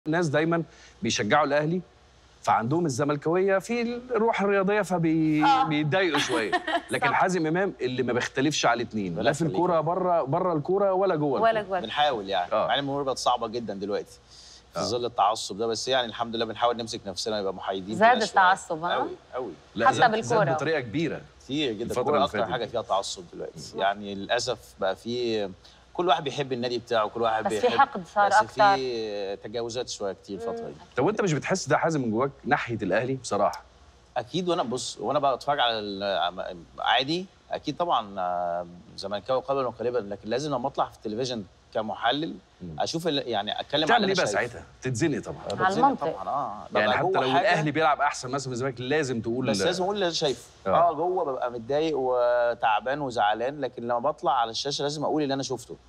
ناس دايما بيشجعوا الاهلي فعندهم الزملكاويه في الروح الرياضيه فبيتضايقوا شويه لكن حازم امام اللي ما بيختلفش على الاثنين لا في الكوره بره بره الكوره ولا جوه ولا الكورة. جوه بنحاول يعني آه. مع ان الامور بقت صعبه جدا دلوقتي في آه. ظل التعصب ده بس يعني الحمد لله بنحاول نمسك نفسنا نبقى محايدين زاد كده شوية. التعصب، ها؟ قوي قوي لا حتى زاد- بالكورة. زاد بطريقه كبيره كتير جدا الفترة الكوره اللي اكتر فاتت حاجه دي. فيها تعصب دلوقتي يعني للاسف بقى في كل واحد بيحب النادي بتاعه كل واحد بس في بيحب حقد صار بس أكتر. في تجاوزات شويه كتير الفتره دي طب وانت مش بتحس ده حازم من جواك ناحيه الاهلي بصراحه اكيد وانا بص وانا بقى اتفرج على ال- عادي اكيد طبعا آه، زملكاوي قبل وقالبا لكن لازم لما اطلع في التلفزيون كمحلل اشوف ال- يعني اتكلم تعمل على ايه اللي بقى أنا شايفه. ساعتها تتزنق طبعا بتزنق على المنطق. طبعا اه يعني ببقى حتى جوه لو حاجة، الاهلي بيلعب احسن مثلا من الزمالك لازم تقول بس لازم اقول اللي انا شايفه آه. اه جوه ببقى متضايق وتعبان وزعلان لكن لما بطلع على الشاشه لازم اقول اللي انا شفته